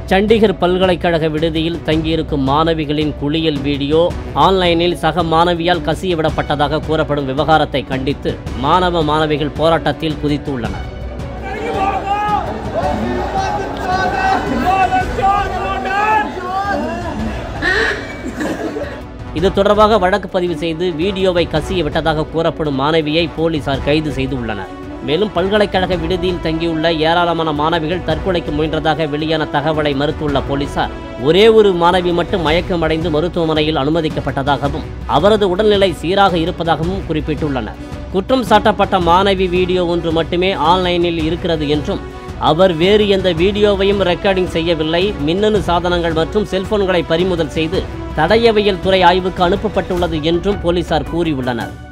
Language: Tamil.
சண்டிகர் பல்கலைக்கழக விடுதியில் தங்கியிருக்கும் மாணவிகளின் குளியல் வீடியோ ஆன்லைனில் சக மாணவியால் கசியவிடப்பட்டதாக கூறப்படும் விவகாரத்தை கண்டித்து மாணவ மாணவிகள் போராட்டத்தில் குதித்துள்ளனர் இது தொடர்பாக வழக்கு பதிவு செய்து வீடியோவை கசிய விட்டதாக கூறப்படும் மாணவியை போலீசார் கைது செய்துள்ளனர் மேலும் பல்கலைக்கழக விடுதியில் தங்கியுள்ள ஏராளமான மாணவிகள் தற்கொலைக்கு முயன்றதாக வெளியான தகவலை மறுத்துள்ள போலீசார் ஒரே ஒரு மாணவி மட்டும் மயக்கமடைந்து மருத்துவமனையில் அனுமதிக்கப்பட்டதாகவும் அவரது உடல்நிலை சீராக இருப்பதாகவும் குறிப்பிட்டுள்ளனர் குற்றம் சாட்டப்பட்ட மாணவி வீடியோ ஒன்று மட்டுமே ஆன்லைனில் இருக்கிறது என்றும் அவர் வேறு எந்த வீடியோவையும் ரெக்கார்டிங் செய்யவில்லை மின்னணு சாதனங்கள் மற்றும் செல்போன்களை பறிமுதல் செய்து தடயவியல் துறை ஆய்வுக்கு அனுப்பப்பட்டுள்ளது என்றும் போலீசார் கூறியுள்ளனர்